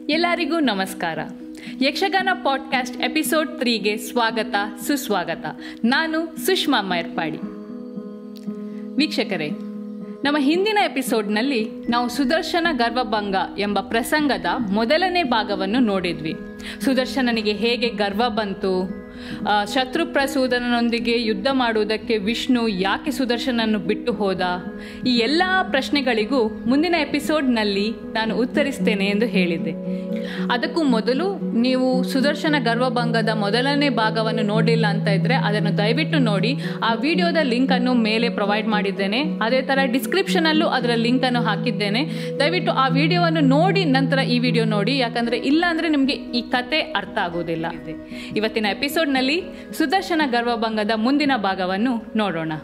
ಎಲ್ಲರಿಗೂ ನಮಸ್ಕಾರ Yakshagana podcast episode ತ್ರೀಗೆ ಸ್ವಾಗತ ಸುಸ್ವಾಗತ ನಾನು ಸುಷ್ಮಾ ಮೈರ್ಪಾಡಿ ವೀಕ್ಷಕರೇ ನಮ್ಮ ಹಿಂದಿನ ಎಪಿಸೋಡ್ನಲ್ಲಿ ನಾವು ಸುದರ್ಶನ ಗರ್ವಭಂಗ ಎಂಬ ಪ್ರಸಂಗದ ಮೊದಲನೇ ಭಾಗವನ್ನು ನೋಡಿದ್ವಿ ಸುದರ್ಶನನಿಗೆ ಹೇಗೆ ಗರ್ವ ಬಂತು ಆ, ಶತ್ರು ಪ್ರಸೂದನನೊಂದಿಗೆ ಯುದ್ಧ ಮಾಡುವುದಕ್ಕೆ ವಿಷ್ಣು ಯಾಕೆ ಸುದರ್ಶನನ್ನು ಬಿಟ್ಟು ಹೋದ ಈ ಎಲ್ಲ ಪ್ರಶ್ನೆಗಳಿಗೂ ಮುಂದಿನ ಎಪಿಸೋಡ್ನಲ್ಲಿ ನಾನು ಉತ್ತರಿಸ್ತೇನೆ ಎಂದು ಹೇಳಿದ್ದೆ ಅದಕ್ಕೂ ಮೊದಲು ನೀವು ಸುದರ್ಶನ ಗರ್ವಭಂಗದ ಮೊದಲನೇ ಭಾಗವನ್ನು ನೋಡಿಲ್ಲ ಅಂತ ಇದ್ರೆ ಅದನ್ನು ದಯವಿಟ್ಟು ನೋಡಿ ಆ ವಿಡಿಯೋದ ಲಿಂಕ್ ಅನ್ನು ಮೇಲೆ ಪ್ರೊವೈಡ್ ಮಾಡಿದ್ದೇನೆ ಅದೇ ತರ ಡಿಸ್ಕ್ರಿಪ್ಷನ್ ಅಲ್ಲೂ ಅದರ ಲಿಂಕ್ ಅನ್ನು ಹಾಕಿದ್ದೇನೆ ದಯವಿಟ್ಟು ಆ ವಿಡಿಯೋವನ್ನು ನೋಡಿ ನಂತರ ಈ ವಿಡಿಯೋ ನೋಡಿ ಯಾಕಂದ್ರೆ ಇಲ್ಲ ಅಂದ್ರೆ ನಿಮಗೆ ಈ ಕತೆ ಅರ್ಥ ಆಗುವುದಿಲ್ಲ ಇವತ್ತಿನ ಎಪಿಸೋಡ್ನಲ್ಲಿ ಸುದರ್ಶನ ಗರ್ವಭಂಗದ ಮುಂದಿನ ಭಾಗವನ್ನು ನೋಡೋಣ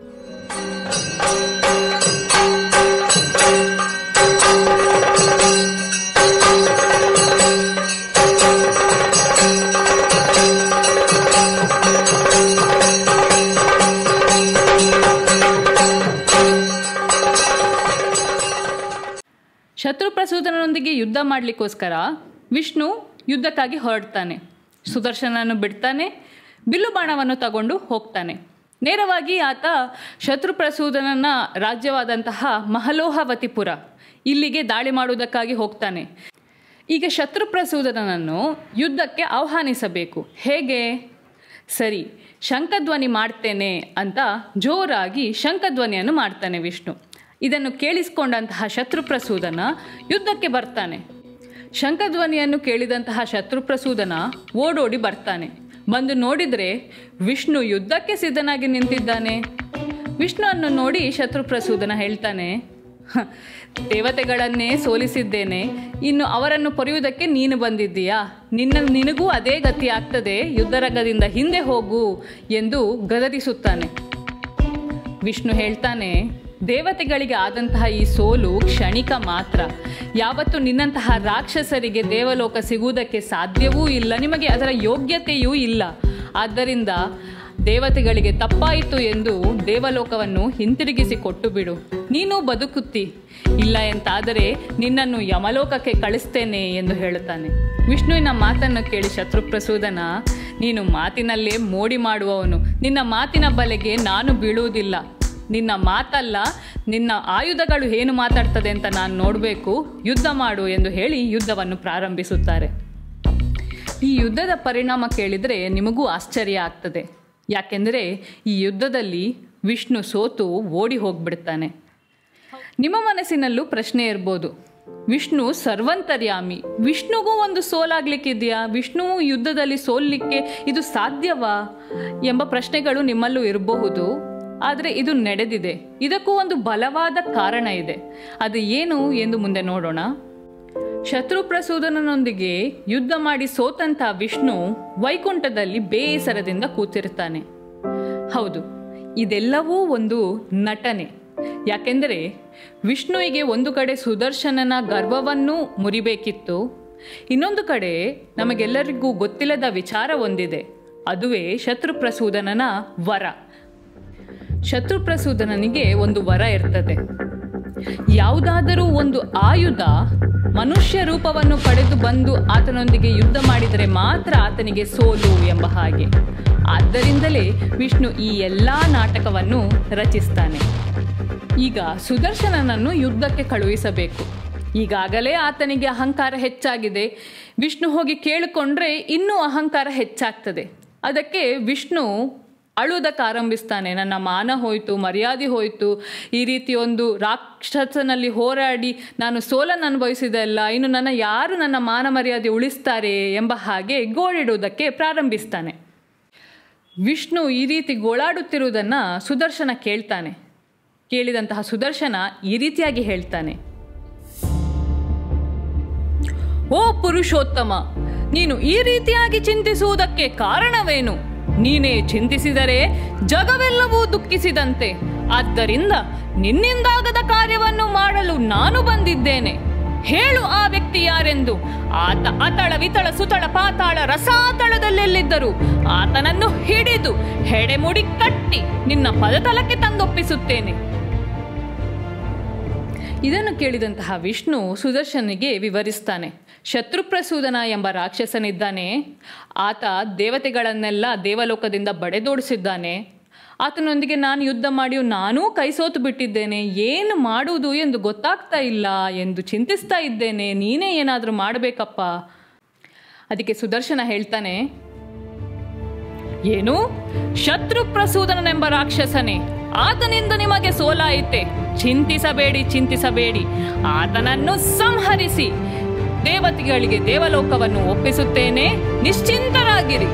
ಶತ್ರು ಪ್ರಸೂದನೊಂದಿಗೆ ಯುದ್ಧ ಮಾಡಲಿಕ್ಕೋಸ್ಕರ ವಿಷ್ಣು ಯುದ್ಧಕ್ಕಾಗಿ ಹೊರಡ್ತಾನೆ ಸುದರ್ಶನನ್ನು ಬಿಡ್ತಾನೆ ಬಿಲ್ಲು ಬಾಣವನ್ನು ತಗೊಂಡು ಹೋಗ್ತಾನೆ ನೇರವಾಗಿ ಆತ ಶತ್ರು ಪ್ರಸೂದನನ ರಾಜ್ಯವಾದಂತಹ ಮಹಲೋಹವತಿಪುರ ಇಲ್ಲಿಗೆ ದಾಳಿ ಮಾಡುವುದಕ್ಕಾಗಿ ಹೋಗ್ತಾನೆ ಈಗ ಶತ್ರು ಪ್ರಸೂದನನನ್ನು ಯುದ್ಧಕ್ಕೆ ಆಹ್ವಾನಿಸಬೇಕು ಹೇಗೆ ಸರಿ ಶಂಖಧ್ವನಿ ಮಾಡ್ತೇನೆ ಅಂತ ಜೋರಾಗಿ ಶಂಖಧ್ವನಿಯನ್ನು ಮಾಡ್ತಾನೆ ವಿಷ್ಣು ಇದನ್ನು ಕೇಳಿಸ್ಕೊಂಡಂತಹ ಶತ್ರುಪ್ರಸೂದನ ಯುದ್ಧಕ್ಕೆ ಬರ್ತಾನೆ ಶಂಖಧ್ವನಿಯನ್ನು ಕೇಳಿದಂತಹ ಶತ್ರುಪ್ರಸೂದನ ಓಡೋಡಿ ಬರ್ತಾನೆ ಬಂದು ನೋಡಿದರೆ ವಿಷ್ಣು ಯುದ್ಧಕ್ಕೆ ಸಿದ್ಧನಾಗಿ ನಿಂತಿದ್ದಾನೆ ವಿಷ್ಣುವನ್ನು ನೋಡಿ ಶತ್ರುಪ್ರಸೂದನ ಹೇಳ್ತಾನೆ "ಹ, ದೇವತೆಗಳನ್ನೇ ಸೋಲಿಸಿದ್ದೇನೆ ಇನ್ನು ಅವರನ್ನು ಪೊರೆಯುವುದಕ್ಕೆ ನೀನು ಬಂದಿದ್ದೀಯಾ ನಿನ್ನ ನಿನಗೂ ಅದೇ ಗತಿ ಆಗ್ತದೆ ಯುದ್ಧರಂಗದಿಂದ ಹಿಂದೆ ಹೋಗು ಎಂದು ಗದರಿಸುತ್ತಾನೆ ವಿಷ್ಣು ಹೇಳ್ತಾನೆ ದೇವತೆಗಳಿಗೆ ಆದಂತಹ ಈ ಸೋಲು ಕ್ಷಣಿಕ ಮಾತ್ರ ಯಾವತ್ತು ನಿನ್ನಂತಹ ರಾಕ್ಷಸರಿಗೆ ದೇವಲೋಕ ಸಿಗುವುದಕ್ಕೆ ಸಾಧ್ಯವೂ ಇಲ್ಲ ನಿಮಗೆ ಅದರ ಯೋಗ್ಯತೆಯೂ ಇಲ್ಲ ಆದ್ದರಿಂದ ದೇವತೆಗಳಿಗೆ ತಪ್ಪಾಯಿತು ಎಂದು ದೇವಲೋಕವನ್ನು ಹಿಂತಿರುಗಿಸಿ ಕೊಟ್ಟು ಬಿಡು ನೀನು ಬದುಕುತ್ತಿ ಇಲ್ಲ ಎಂತಾದರೆ ನಿನ್ನನ್ನು ಯಮಲೋಕಕ್ಕೆ ಕಳಿಸ್ತೇನೆ ಎಂದು ಹೇಳುತ್ತಾನೆ ವಿಷ್ಣುವಿನ ಮಾತನ್ನು ಕೇಳಿ ಶತ್ರುಪ್ರಸೂದನ ನೀನು ಮಾತಿನಲ್ಲೇ ಮೋಡಿ ಮಾಡುವವನು ನಿನ್ನ ಮಾತಿನ ಬಲೆಗೆ ನಾನು ಬೀಳುವುದಿಲ್ಲ ನಿನ್ನ ಮಾತಲ್ಲ ನಿನ್ನ ಆಯುಧಗಳು ಏನು ಮಾತಾಡ್ತದೆ ಅಂತ ನಾನು ನೋಡಬೇಕು ಯುದ್ಧ ಮಾಡು ಎಂದು ಹೇಳಿ ಯುದ್ಧವನ್ನು ಪ್ರಾರಂಭಿಸುತ್ತಾರೆ ಈ ಯುದ್ಧದ ಪರಿಣಾಮ ಕೇಳಿದರೆ ನಿಮಗೂ ಆಶ್ಚರ್ಯ ಆಗ್ತದೆ ಯಾಕೆಂದರೆ ಈ ಯುದ್ಧದಲ್ಲಿ ವಿಷ್ಣು ಸೋತು ಓಡಿ ಹೋಗ್ಬಿಡ್ತಾನೆ ನಿಮ್ಮ ಮನಸ್ಸಿನಲ್ಲೂ ಪ್ರಶ್ನೆ ಇರ್ಬೋದು ವಿಷ್ಣು ಸರ್ವಂತರ್ಯಾಮಿ ವಿಷ್ಣುಗೂ ಒಂದು ಸೋಲಾಗ್ಲಿಕ್ಕಿದೆಯಾ ವಿಷ್ಣು ಯುದ್ಧದಲ್ಲಿ ಸೋಲ್ಲಿಕ್ಕೆ ಇದು ಸಾಧ್ಯವಾ ಎಂಬ ಪ್ರಶ್ನೆಗಳು ನಿಮ್ಮಲ್ಲೂ ಇರಬಹುದು ಆದರೆ ಇದು ನಡೆದಿದೆ ಇದಕ್ಕೂ ಒಂದು ಬಲವಾದ ಕಾರಣ ಇದೆ ಅದು ಏನು ಎಂದು ಮುಂದೆ ನೋಡೋಣ ಶತ್ರು ಪ್ರಸೂದನನೊಂದಿಗೆ ಯುದ್ಧ ಮಾಡಿ ಸೋತಂತ ವಿಷ್ಣು ವೈಕುಂಠದಲ್ಲಿ ಬೇಸರದಿಂದ ಕೂತಿರ್ತಾನೆ ಹೌದು ಇದೆಲ್ಲವೂ ಒಂದು ನಟನೆ ಯಾಕೆಂದರೆ ವಿಷ್ಣುವಿಗೆ ಒಂದು ಕಡೆ ಸುದರ್ಶನನ ಗರ್ವವನ್ನು ಮುರಿಬೇಕಿತ್ತು ಇನ್ನೊಂದು ಕಡೆ ನಮಗೆಲ್ಲರಿಗೂ ಗೊತ್ತಿಲ್ಲದ ವಿಚಾರ ಒಂದಿದೆ ಅದುವೇ ಶತ್ರು ಪ್ರಸೂದನನ ವರ ಶತ್ರುಪ್ರಸೂದನನಿಗೆ ಒಂದು ವರ ಇರ್ತದೆ ಯಾವುದಾದರೂ ಒಂದು ಆಯುಧ ಮನುಷ್ಯ ರೂಪವನ್ನು ಪಡೆದು ಬಂದು ಆತನೊಂದಿಗೆ ಯುದ್ಧ ಮಾಡಿದರೆ ಮಾತ್ರ ಆತನಿಗೆ ಸೋಲು ಎಂಬ ಹಾಗೆ ಆದ್ದರಿಂದಲೇ ವಿಷ್ಣು ಈ ಎಲ್ಲ ನಾಟಕವನ್ನು ರಚಿಸ್ತಾನೆ ಈಗ ಸುದರ್ಶನನನ್ನು ಯುದ್ಧಕ್ಕೆ ಕಳುಹಿಸಬೇಕು ಈಗಾಗಲೇ ಆತನಿಗೆ ಅಹಂಕಾರ ಹೆಚ್ಚಾಗಿದೆ ವಿಷ್ಣು ಹೋಗಿ ಕೇಳಿಕೊಂಡ್ರೆ ಇನ್ನೂ ಅಹಂಕಾರ ಹೆಚ್ಚಾಗ್ತದೆ ಅದಕ್ಕೆ ವಿಷ್ಣು ಅಳುವುದಕ್ಕೆ ಆರಂಭಿಸ್ತಾನೆ ನನ್ನ ಮಾನ ಹೋಯಿತು ಮರ್ಯಾದೆ ಹೋಯಿತು ಈ ರೀತಿ ಒಂದು ರಾಕ್ಷಸನಲ್ಲಿ ಹೋರಾಡಿ ನಾನು ಸೋಲನ್ನು ಅನುಭವಿಸಿದಲ್ಲ ಇನ್ನು ನನ್ನ ಯಾರು ನನ್ನ ಮಾನ ಮರ್ಯಾದೆ ಉಳಿಸ್ತಾರೆ ಎಂಬ ಹಾಗೆ ಗೋಳಿಡುವುದಕ್ಕೆ ಪ್ರಾರಂಭಿಸ್ತಾನೆ ವಿಷ್ಣು ಈ ರೀತಿ ಗೋಳಾಡುತ್ತಿರುವುದನ್ನು ಸುದರ್ಶನ ಕೇಳ್ತಾನೆ ಕೇಳಿದಂತಹ ಸುದರ್ಶನ ಈ ರೀತಿಯಾಗಿ ಹೇಳ್ತಾನೆ ಓ ಪುರುಷೋತ್ತಮ ನೀನು ಈ ರೀತಿಯಾಗಿ ಚಿಂತಿಸುವುದಕ್ಕೆ ಕಾರಣವೇನು ನೀನೇ ಚಿಂತಿಸಿದರೆ ಜಗವೆಲ್ಲವೂ ದುಃಖಿಸಿದಂತೆ ಆದ್ದರಿಂದ ನಿನ್ನಿಂದಾಗದ ಕಾರ್ಯವನ್ನು ಮಾಡಲು ನಾನು ಬಂದಿದ್ದೇನೆ ಹೇಳು ಆ ವ್ಯಕ್ತಿ ಯಾರೆಂದು ಆತ ಅತಳ ವಿತಳ ಸುತಳ ಪಾತಾಳ ರಸಾತಳದಲ್ಲೆಲ್ಲಿದ್ದರು ಆತನನ್ನು ಹಿಡಿದು ಹೆಡೆಮುಡಿ ಕಟ್ಟಿ ನಿನ್ನ ಪದತಲಕ್ಕೆ ತಂದೊಪ್ಪಿಸುತ್ತೇನೆ ಇದನ್ನು ಕೇಳಿದಂತಹ ವಿಷ್ಣು ಸುದರ್ಶನಿಗೆ ವಿವರಿಸ್ತಾನೆ ಶತ್ರುಪ್ರಸೂದನ ಎಂಬ ರಾಕ್ಷಸನಿದ್ದಾನೆ ಆತ ದೇವತೆಗಳನ್ನೆಲ್ಲ ದೇವಲೋಕದಿಂದ ಬಡೆದೋಡಿಸಿದ್ದಾನೆ ಆತನೊಂದಿಗೆ ನಾನು ಯುದ್ಧ ಮಾಡಿಯೂ ನಾನೂ ಕೈ ಸೋತು ಬಿಟ್ಟಿದ್ದೇನೆ ಏನು ಮಾಡುವುದು ಎಂದು ಗೊತ್ತಾಗ್ತಾ ಇಲ್ಲ ಎಂದು ಚಿಂತಿಸ್ತಾ ಇದ್ದೇನೆ ನೀನೇ ಏನಾದರೂ ಮಾಡಬೇಕಪ್ಪ ಅದಕ್ಕೆ ಸುದರ್ಶನ ಹೇಳ್ತಾನೆ ಏನು ಶತ್ರು ಪ್ರಸೂದನನೆಂಬ ರಾಕ್ಷಸನೇ ಆತನಿಂದ ನಿಮಗೆ ಸೋಲಾಯಿತೆ ಚಿಂತಿಸಬೇಡಿ ಚಿಂತಿಸಬೇಡಿ ಆತನನ್ನು ಸಂಹರಿಸಿ ದೇವತೆಗಳಿಗೆ ದೇವಲೋಕವನ್ನು ಒಪ್ಪಿಸುತ್ತೇನೆ ನಿಶ್ಚಿಂತರಾಗಿರಿ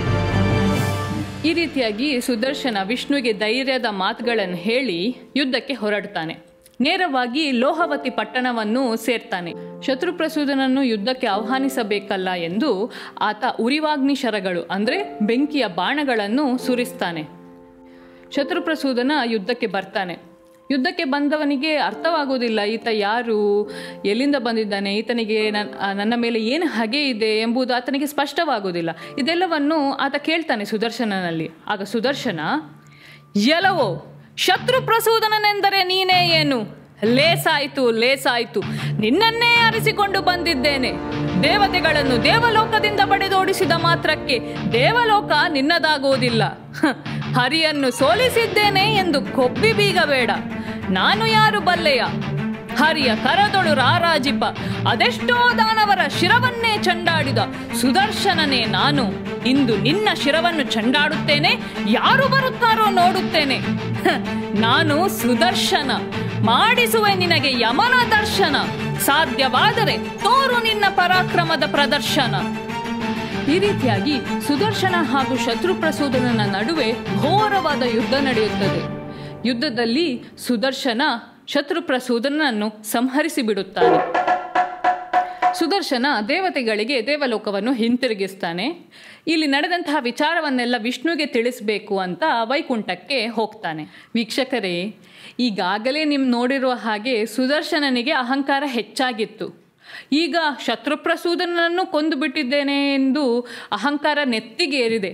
ಈ ರೀತಿಯಾಗಿ ಸುದರ್ಶನ ವಿಷ್ಣುವಿಗೆ ಧೈರ್ಯದ ಮಾತುಗಳನ್ನು ಹೇಳಿ ಯುದ್ಧಕ್ಕೆ ಹೊರಡ್ತಾನೆ ನೇರವಾಗಿ ಲೋಹವತಿ ಪಟ್ಟಣವನ್ನು ಸೇರ್ತಾನೆ ಶತ್ರುಪ್ರಸೂದನನ್ನು ಯುದ್ಧಕ್ಕೆ ಆಹ್ವಾನಿಸಬೇಕಲ್ಲ ಎಂದು ಆತ ಉರಿವಾಗ್ನಿ ಶರಗಳು ಅಂದರೆ ಬೆಂಕಿಯ ಬಾಣಗಳನ್ನು ಸುರಿಸ್ತಾನೆ ಶತ್ರುಪ್ರಸೂದನ ಯುದ್ಧಕ್ಕೆ ಬರ್ತಾನೆ ಯುದ್ಧಕ್ಕೆ ಬಂದವನಿಗೆ ಅರ್ಥವಾಗುವುದಿಲ್ಲ ಈತ ಯಾರು ಎಲ್ಲಿಂದ ಬಂದಿದ್ದಾನೆ ಈತನಿಗೆ ನನ್- ನನ್ನ ಮೇಲೆ ಏನು ಹಗೆ ಇದೆ ಎಂಬುದು ಆತನಿಗೆ ಸ್ಪಷ್ಟವಾಗುವುದಿಲ್ಲ ಇದೆಲ್ಲವನ್ನು ಆತ ಕೇಳ್ತಾನೆ ಸುದರ್ಶನನಲ್ಲಿ ಆಗ ಸುದರ್ಶನ ಎಲವೋ ಶತ್ರು ಪ್ರಸೂದನನೆಂದರೆ ನೀನೇ ಏನು ಲೇಸಾಯ್ತು ಲೇಸಾಯ್ತು ನಿನ್ನನ್ನೇ ಅರಿಸಿಕೊಂಡು ಬಂದಿದ್ದೇನೆ ದೇವತೆಗಳನ್ನು ದೇವಲೋಕದಿಂದ ಬಡಿದೋಡಿಸಿದ ಮಾತ್ರಕ್ಕೆ ದೇವಲೋಕ ನಿನ್ನದಾಗುವುದಿಲ್ಲ ಹ, ಹರಿಯನ್ನು ಸೋಲಿಸಿದ್ದೇನೆ ಎಂದು ಕೊಬ್ಬಿ ಬೀಗಬೇಡ ನಾನು ಯಾರು ಬಲ್ಲೆಯ ಹರಿಯ ಕರದೊಳು ರಾರಾಜಿಪ ಅದೆಷ್ಟೋ ದಾನವರ ಶಿರವನ್ನೇ ಚಂಡಾಡಿದ ಸುದರ್ಶನನೇ ನಾನು ಇಂದು ನಿನ್ನ ಶಿರವನ್ನು ಚಂಡಾಡುತ್ತೇನೆ ಯಾರು ಬರುತ್ತಾರೋ ನೋಡುತ್ತೇನೆ ಹ, ನಾನು ಸುದರ್ಶನ ಮಾಡಿಸುವೆ ನಿನಗೆ ಯಮನ ದರ್ಶನ ಸಾಧ್ಯವಾದರೆ ತೋರು ನಿನ್ನ ಪರಾಕ್ರಮದ ಪ್ರದರ್ಶನ ಈ ರೀತಿಯಾಗಿ ಸುದರ್ಶನ ಹಾಗೂ ಶತ್ರುಪ್ರಸೂದನನ ನಡುವೆ ಘೋರವಾದ ಯುದ್ಧ ನಡೆಯುತ್ತದೆ ಯುದ್ಧದಲ್ಲಿ ಸುದರ್ಶನ ಶತ್ರುಪ್ರಸೂದನನ್ನು ಸಂಹರಿಸಿ ಬಿಡುತ್ತಾನೆ ಸುದರ್ಶನ ದೇವತೆಗಳಿಗೆ ದೇವಲೋಕವನ್ನು ಹಿಂತಿರುಗಿಸ್ತಾನೆ ಇಲ್ಲಿ ನಡೆದಂತಹ ವಿಚಾರವನ್ನೆಲ್ಲ ವಿಷ್ಣುವಿಗೆ ತಿಳಿಸ್ಬೇಕು ಅಂತ ವೈಕುಂಠಕ್ಕೆ ಹೋಗ್ತಾನೆ ವೀಕ್ಷಕರೇ ಈಗಾಗಲೇ ನಿಮ್ ನೋಡಿರುವ ಹಾಗೆ ಸುದರ್ಶನನಿಗೆ ಅಹಂಕಾರ ಹೆಚ್ಚಾಗಿತ್ತು ಈಗ ಶತ್ರುಪ್ರಸೂದನನ್ನು ಕೊಂದು ಬಿಟ್ಟಿದ್ದೇನೆ ಎಂದು ಅಹಂಕಾರ ನೆತ್ತಿಗೇರಿದೆ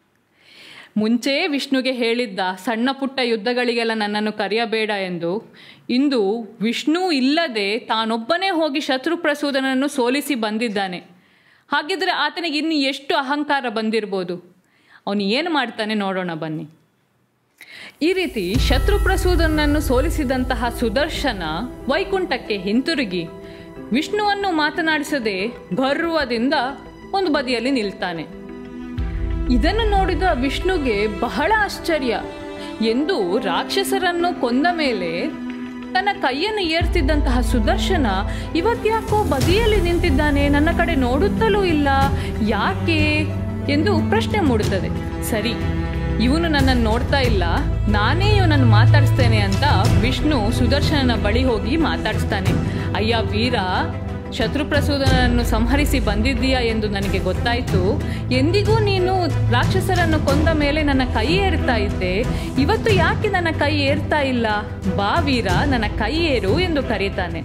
ಮುಂಚೆ ವಿಷ್ಣುಗೆ ಹೇಳಿದ್ದ ಸಣ್ಣ ಪುಟ್ಟ ಯುದ್ಧಗಳಿಗೆಲ್ಲ ನನ್ನನ್ನು ಕರೆಯಬೇಡ ಎಂದು ಇಂದು ವಿಷ್ಣು ಇಲ್ಲದೆ ತಾನೊಬ್ಬನೇ ಹೋಗಿ ಶತ್ರುಪ್ರಸೂದನನ್ನು ಸೋಲಿಸಿ ಬಂದಿದ್ದಾನೆ ಹಾಗಿದ್ರೆ ಆತನಿಗೆ ಇನ್ನು ಎಷ್ಟು ಅಹಂಕಾರ ಬಂದಿರ್ಬೋದು ಅವನು ಏನು ಮಾಡ್ತಾನೆ ನೋಡೋಣ ಬನ್ನಿ ಈ ರೀತಿ ಶತ್ರುಪ್ರಸೂದನನ್ನು ಸೋಲಿಸಿದಂತಹ ಸುದರ್ಶನ ವೈಕುಂಠಕ್ಕೆ ಹಿಂತಿರುಗಿ ವಿಷ್ಣುವನ್ನು ಮಾತನಾಡಿಸದೆ ಗರ್ವದಿಂದ ಒಂದು ಬದಿಯಲ್ಲಿ ನಿಲ್ತಾನೆ ಇದನ್ನು ನೋಡಿದ ವಿಷ್ಣುಗೆ ಬಹಳ ಆಶ್ಚರ್ಯ ಎಂದು ರಾಕ್ಷಸರನ್ನು ಕೊಂದ ಮೇಲೆ ತನ್ನ ಕೈಯನ್ನು ಏರ್ತಿದ್ದಂತಹ ಸುದರ್ಶನ ಇವತ್ತ್ಯಾಕೋ ಬದಿಯಲ್ಲಿ ನಿಂತಿದ್ದಾನೆ ನನ್ನ ಕಡೆ ನೋಡುತ್ತಲೂ ಇಲ್ಲ ಯಾಕೆ ಎಂದು ಪ್ರಶ್ನೆ ಮೂಡುತ್ತದೆ ಸರಿ ಇವನು ನನ್ನನ್ನು ನೋಡ್ತಾ ಇಲ್ಲ ನಾನೇ ಇವನನ್ನು ಮಾತಾಡಿಸ್ತೇನೆ ಅಂತ ವಿಷ್ಣು ಸುದರ್ಶನನ ಬಳಿ ಹೋಗಿ ಮಾತಾಡಿಸ್ತಾನೆ ಅಯ್ಯ ವೀರ ಶತ್ರುಪ್ರಸೂದನನ್ನು ಸಂಹರಿಸಿ ಬಂದಿದ್ದೀಯಾ ಎಂದು ನನಗೆ ಗೊತ್ತಾಯಿತು ಎಂದಿಗೂ ನೀನು ರಾಕ್ಷಸರನ್ನು ಕೊಂದ ಮೇಲೆ ನನ್ನ ಕೈ ಏರ್ತಾ ಇದ್ದೆ ಇವತ್ತು ಯಾಕೆ ನನ್ನ ಕೈ ಏರ್ತಾ ಇಲ್ಲ ಬಾ ವೀರ ನನ್ನ ಕೈ ಏರು ಎಂದು ಕರೀತಾನೆ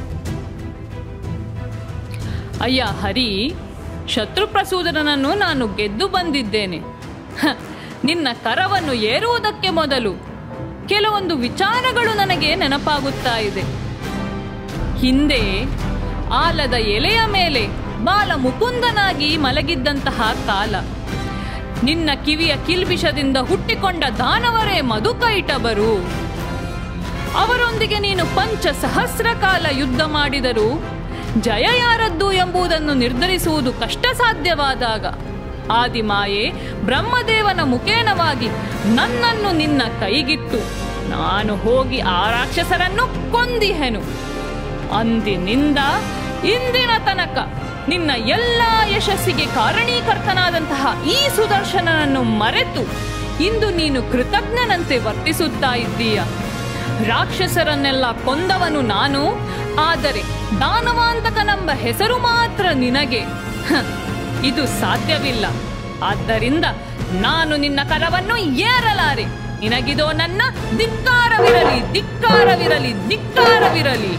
ಅಯ್ಯ ಹರಿ ಶತ್ರುಪ್ರಸೂದನನ್ನು ನಾನು ಗೆದ್ದು ಬಂದಿದ್ದೇನೆ ಹ, ನಿನ್ನ ಕರವನ್ನು ಏರುವುದಕ್ಕೆ ಮೊದಲು ಕೆಲವೊಂದು ವಿಚಾರಗಳು ನನಗೆ ನೆನಪಾಗುತ್ತಾ ಇದೆ ಹಿಂದೆ ಆಲದ ಎಲೆಯ ಮೇಲೆ ಬಾಲ ಮುಕುಂದನಾಗಿ ಮಲಗಿದ್ದಂತಹ ಕಾಲ ನಿನ್ನ ಕಿವಿಯ ಕಿಲ್ಬಿಷದಿಂದ ಹುಟ್ಟಿಕೊಂಡ ದಾನವರೇ ಮಧುಕೈಟಬರು ಅವರೊಂದಿಗೆ ನೀನು ಪಂಚ ಸಹಸ್ರ ಕಾಲ ಯುದ್ಧ ಮಾಡಿದರೂ ಜಯ ಯಾರದ್ದು ಎಂಬುದನ್ನು ನಿರ್ಧರಿಸುವುದು ಕಷ್ಟ ಸಾಧ್ಯವಾದಾಗ ಆದಿಮಾಯೆ ಬ್ರಹ್ಮದೇವನ ಮುಖೇನವಾಗಿ ನನ್ನನ್ನು ನಿನ್ನ ಕೈಗಿಟ್ಟು ನಾನು ಹೋಗಿ ಆ ರಾಕ್ಷಸರನ್ನು ಕೊಂದಿಹೆನು ಅಂದಿನಿಂದ ಇಂದಿನ ತನಕ ನಿನ್ನ ಎಲ್ಲ ಯಶಸ್ಸಿಗೆ ಕಾರಣೀಕರ್ತನಾದಂತಹ ಈ ಸುದರ್ಶನನನ್ನು ಮರೆತು ಇಂದು ನೀನು ಕೃತಜ್ಞನಂತೆ ವರ್ತಿಸುತ್ತಾ ಇದ್ದೀಯ ರಾಕ್ಷಸರನ್ನೆಲ್ಲ ಕೊಂದವನು ನಾನು ಆದರೆ ದಾನವಾಂತಕನೆಂಬ ಹೆಸರು ಮಾತ್ರ ನಿನಗೆ ಹ, ಇದು ಸಾಧ್ಯವಿಲ್ಲ ಆದ್ದರಿಂದ ನಾನು ನಿನ್ನ ಕರವನ್ನು ಏರಲಾರೆ ನಿನಗಿದೋ ನನ್ನ ಧಿಕ್ಕಾರವಿರಲಿ ಧಿಕ್ಕಾರವಿರಲಿ ಧಿಕ್ಕಾರವಿರಲಿ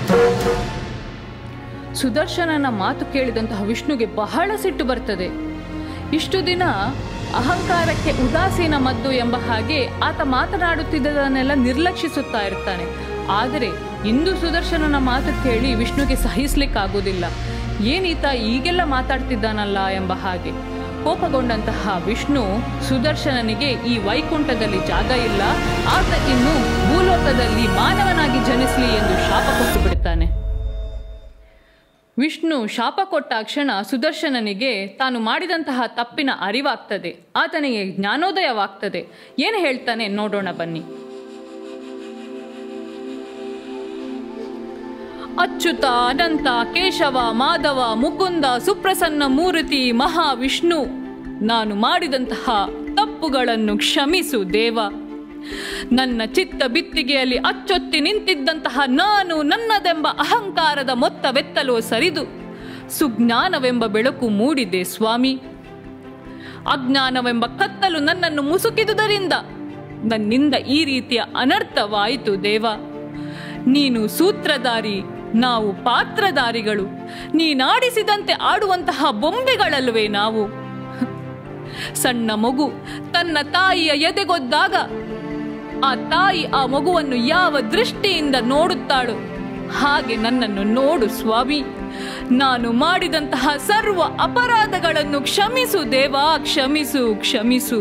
ಸುದರ್ಶನನ ಮಾತು ಕೇಳಿದಂತಹ ವಿಷ್ಣುಗೆ ಬಹಳ ಸಿಟ್ಟು ಬರ್ತದೆ ಇಷ್ಟು ದಿನ ಅಹಂಕಾರಕ್ಕೆ ಉದಾಸೀನ ಮದ್ದು ಎಂಬ ಹಾಗೆ ಆತ ಮಾತನಾಡುತ್ತಿದ್ದದನ್ನೆಲ್ಲ ನಿರ್ಲಕ್ಷಿಸುತ್ತಾ ಇರ್ತಾನೆ ಆದರೆ ಇಂದು ಸುದರ್ಶನನ ಮಾತು ಕೇಳಿ ವಿಷ್ಣುಗೆ ಸಹಿಸ್ಲಿಕ್ಕಾಗೋದಿಲ್ಲ ಏನೀತ ಈಗೆಲ್ಲ ಮಾತಾಡ್ತಿದ್ದಾನಲ್ಲ ಎಂಬ ಹಾಗೆ ಕೋಪಗೊಂಡಂತಹ ವಿಷ್ಣು ಸುದರ್ಶನನಿಗೆ ಈ ವೈಕುಂಠದಲ್ಲಿ ಜಾಗ ಇಲ್ಲ ಆತ ಇನ್ನು ಭೂಲೋಕದಲ್ಲಿ ಮಾನವನಾಗಿ ಜನಿಸಲಿ ಎಂದು ಶಾಪ ಕೊಟ್ಟು ಬಿಡ್ತಾನೆ ವಿಷ್ಣು ಶಾಪ ಕೊಟ್ಟ ಕ್ಷಣ ಸುದರ್ಶನನಿಗೆ ತಾನು ಮಾಡಿದಂತಹ ತಪ್ಪಿನ ಅರಿವಾಗ್ತದೆ ಆತನಿಗೆ ಜ್ಞಾನೋದಯವಾಗ್ತದೆ ಏನು ಹೇಳ್ತಾನೆ ನೋಡೋಣ ಬನ್ನಿ ಅಚ್ಯುತ ಅನಂತ ಕೇಶವ ಮಾಧವ ಮುಕುಂದ ಸುಪ್ರಸನ್ನ ಮೂರ್ತಿ ಮಹಾವಿಷ್ಣು ನಾನು ಮಾಡಿದಂತಹ ತಪ್ಪುಗಳನ್ನು ಕ್ಷಮಿಸು ದೇವ ನನ್ನ ಚಿತ್ತ ಬಿತ್ತಿಗೆಯಲ್ಲಿ ಅಚ್ಚೊತ್ತಿ ನಿಂತಿದ್ದಂತಹ ನಾನು ನನ್ನದೆಂಬ ಅಹಂಕಾರದ ಮೊತ್ತವೆತ್ತಲು ಸರಿದು ಸುಜ್ಞಾನವೆಂಬ ಬೆಳಕು ಮೂಡಿದೆ ಸ್ವಾಮಿ ಅಜ್ಞಾನವೆಂಬ ಕತ್ತಲು ನನ್ನನ್ನು ಮುಸುಕಿದುದರಿಂದ ನನ್ನಿಂದ ಈ ರೀತಿಯ ಅನರ್ಥವಾಯಿತು ದೇವ ನೀನು ಸೂತ್ರಧಾರಿ ನಾವು ಪಾತ್ರಧಾರಿಗಳು ನೀನಾಡಿಸಿದಂತೆ ಆಡುವಂತಹ ಬೊಂಬೆಗಳಲ್ವೇ ನಾವು ಸಣ್ಣ ಮಗು ತನ್ನ ತಾಯಿಯ ಎದೆಗೊದ್ದಾಗ ಆ ತಾಯಿ ಆ ಮಗುವನ್ನು ಯಾವ ದೃಷ್ಟಿಯಿಂದ ನೋಡುತ್ತಾಳೋ ಹಾಗೆ ನನ್ನನ್ನು ನೋಡು ಸ್ವಾಮಿ ನಾನು ಮಾಡಿದಂತಹ ಸರ್ವ ಅಪರಾಧಗಳನ್ನು ಕ್ಷಮಿಸು ದೇವಾ ಕ್ಷಮಿಸು ಕ್ಷಮಿಸು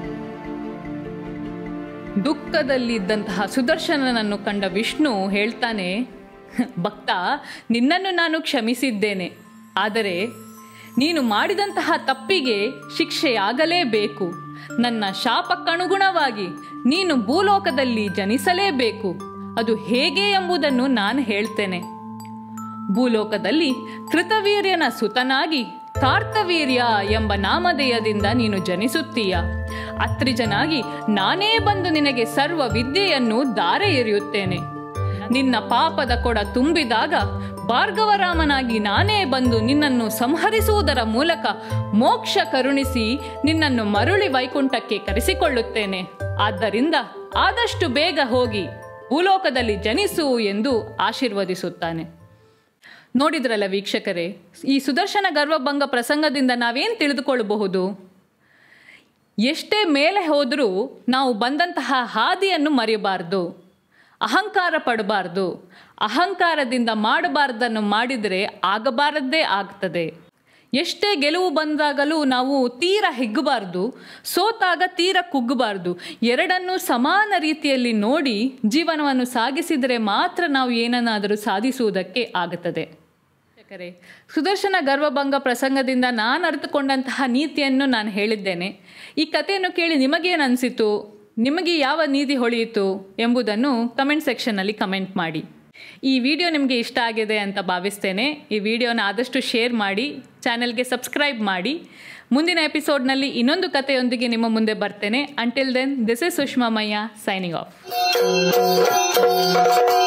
ದುಃಖದಲ್ಲಿದ್ದಂತಹ ಸುದರ್ಶನನನ್ನು ಕಂಡ ವಿಷ್ಣು ಹೇಳ್ತಾನೆ ಭಕ್ತ ನಿನ್ನನ್ನು ನಾನು ಕ್ಷಮಿಸಿದ್ದೇನೆ ಆದರೆ ನೀನು ಮಾಡಿದಂತಹ ತಪ್ಪಿಗೆ ಶಿಕ್ಷೆಯಾಗಲೇಬೇಕು ನನ್ನ ಶಾಪಕ್ಕನುಗುಣವಾಗಿ ನೀನು ಭೂಲೋಕದಲ್ಲಿ ಜನಿಸಲೇಬೇಕು ಅದು ಹೇಗೆ ಎಂಬುದನ್ನು ನಾನು ಹೇಳ್ತೇನೆ ಭೂಲೋಕದಲ್ಲಿ ಕೃತವೀರ್ಯನ ಸುತನಾಗಿ ಕಾರ್ತವೀರ್ಯ ಎಂಬ ನಾಮಧೇಯದಿಂದ ನೀನು ಜನಿಸುತ್ತೀಯ ಅತ್ರಿಜನಾಗಿ ನಾನೇ ಬಂದು ನಿನಗೆ ಸರ್ವ ವಿದ್ಯೆಯನ್ನು ದಾರೆ ಎರೆಯುತ್ತೇನೆ ನಿನ್ನ ಪಾಪದ ಕೊಡ ತುಂಬಿದಾಗ ಭಾರ್ಗವರಾಮನಾಗಿ ನಾನೇ ಬಂದು ನಿನ್ನನ್ನು ಸಂಹರಿಸುವುದರ ಮೂಲಕ ಮೋಕ್ಷ ಕರುಣಿಸಿ ನಿನ್ನನ್ನು ಮರುಳಿ ವೈಕುಂಠಕ್ಕೆ ಕರೆಸಿಕೊಳ್ಳುತ್ತೇನೆ ಆದ್ದರಿಂದ ಆದಷ್ಟು ಬೇಗ ಹೋಗಿ ಭೂಲೋಕದಲ್ಲಿ ಜನಿಸು ಎಂದು ಆಶೀರ್ವದಿಸುತ್ತಾನೆ ನೋಡಿದ್ರಲ್ಲ ವೀಕ್ಷಕರೇ ಈ ಸುದರ್ಶನ ಗರ್ವಭಂಗ ಪ್ರಸಂಗದಿಂದ ನಾವೇನು ತಿಳಿದುಕೊಳ್ಳಬಹುದು ಎಷ್ಟೇ ಮೇಲೆ ಹೋದರೂ ನಾವು ಬಂದಂತಹ ಹಾದಿಯನ್ನು ಮರೆಯಬಾರ್ದು ಅಹಂಕಾರ ಪಡಬಾರ್ದು ಅಹಂಕಾರದಿಂದ ಮಾಡಬಾರ್ದನ್ನು ಮಾಡಿದರೆ ಆಗಬಾರದ್ದೇ ಆಗ್ತದೆ ಎಷ್ಟೇ ಗೆಲುವು ಬಂದಾಗಲೂ ನಾವು ತೀರ ಹಿಗ್ಗಬಾರ್ದು ಸೋತಾಗ ತೀರ ಕುಗ್ಗಬಾರ್ದು ಎರಡನ್ನೂ ಸಮಾನ ರೀತಿಯಲ್ಲಿ ನೋಡಿ ಜೀವನವನ್ನು ಸಾಗಿಸಿದರೆ ಮಾತ್ರ ನಾವು ಏನನ್ನಾದರೂ ಸಾಧಿಸುವುದಕ್ಕೆ ಆಗುತ್ತದೆ ವೀಕ್ಷಕರೇ, ಸುದರ್ಶನ ಗರ್ವಭಂಗ ಪ್ರಸಂಗದಿಂದ ನಾನು ಅರಿತುಕೊಂಡಂತಹ ನೀತಿಯನ್ನು ನಾನು ಹೇಳಿದ್ದೇನೆ ಈ ಕಥೆಯನ್ನು ಕೇಳಿ ನಿಮಗೇನು ಅನಿಸಿತು ನಿಮಗೆ ಯಾವ ನೀತಿ ಹೊಳೆಯಿತು ಎಂಬುದನ್ನು ಕಮೆಂಟ್ ಸೆಕ್ಷನ್ನಲ್ಲಿ ಕಮೆಂಟ್ ಮಾಡಿ ಈ ವಿಡಿಯೋ ನಿಮಗೆ ಇಷ್ಟ ಆಗಿದೆ ಅಂತ ಭಾವಿಸ್ತೇನೆ ಈ ವಿಡಿಯೋನ ಆದಷ್ಟು ಶೇರ್ ಮಾಡಿ ಚಾನೆಲ್ಗೆ ಸಬ್ಸ್ಕ್ರೈಬ್ ಮಾಡಿ ಮುಂದಿನ ಎಪಿಸೋಡ್ನಲ್ಲಿ ಇನ್ನೊಂದು ಕಥೆಯೊಂದಿಗೆ ನಿಮ್ಮ ಮುಂದೆ ಬರ್ತೇನೆ until then this is Sushma Mayya signing of